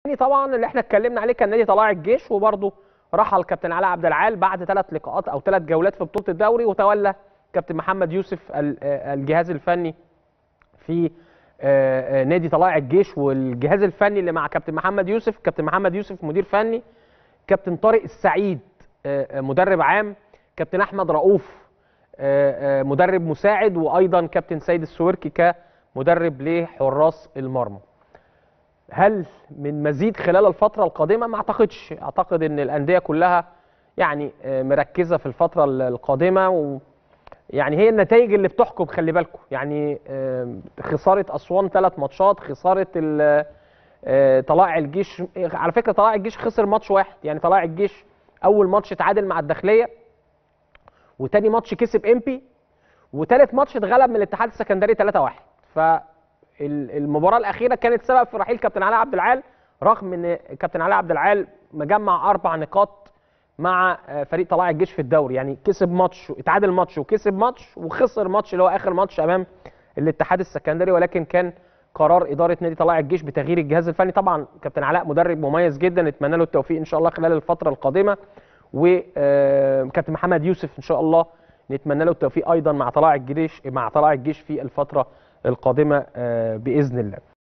طبعا اللي احنا اتكلمنا عليه كان نادي طلائع الجيش وبرضه رحل كابتن علاء عبد العال بعد ثلاث لقاءات او ثلاث جولات في بطوله الدوري وتولى كابتن محمد يوسف ال- آه، الجهاز الفني في آه، آه، نادي طلائع الجيش والجهاز الفني اللي مع كابتن محمد يوسف كابتن محمد يوسف مدير فني كابتن طارق السعيد آه، آه، مدرب عام كابتن احمد رؤوف آه، آه، مدرب مساعد وايضا كابتن سيد السويركي كمدرب لحراس المرمى هل من مزيد خلال الفتره القادمه ما اعتقدش اعتقد ان الانديه كلها يعني آه، مركزه في الفتره ال- القادمه و يعني هي النتائج اللي بتحكم خلي بالكم يعني آه، خساره اسوان ثلاث ماتشات خساره ال- آه، طلائع الجيش على فكره طلائع الجيش خسر ماتش واحد يعني طلائع الجيش اول ماتش اتعادل مع الداخليه وتاني ماتش كسب امبي وتالت ماتش اتغلب من الاتحاد السكندري 3-1 فالمباراه الاخيره كانت سبب في رحيل كابتن علاء عبد العال رغم ان كابتن علاء عبد العال مجمع اربع نقاط مع آه، فريق طلائع الجيش في الدوري يعني كسب ماتش اتعادل ماتش وكسب ماتش وخسر ماتش اللي هو اخر ماتش امام الاتحاد السكندري ولكن كان قرار اداره نادي طلائع الجيش بتغيير الجهاز الفني طبعا كابتن علاء مدرب مميز جدا نتمنى له التوفيق ان شاء الله خلال الفتره القادمه وكابتن محمد يوسف ان شاء الله نتمنى له التوفيق ايضا مع طلائع الجيش مع طلائع الجيش في الفتره القادمه آه، باذن الله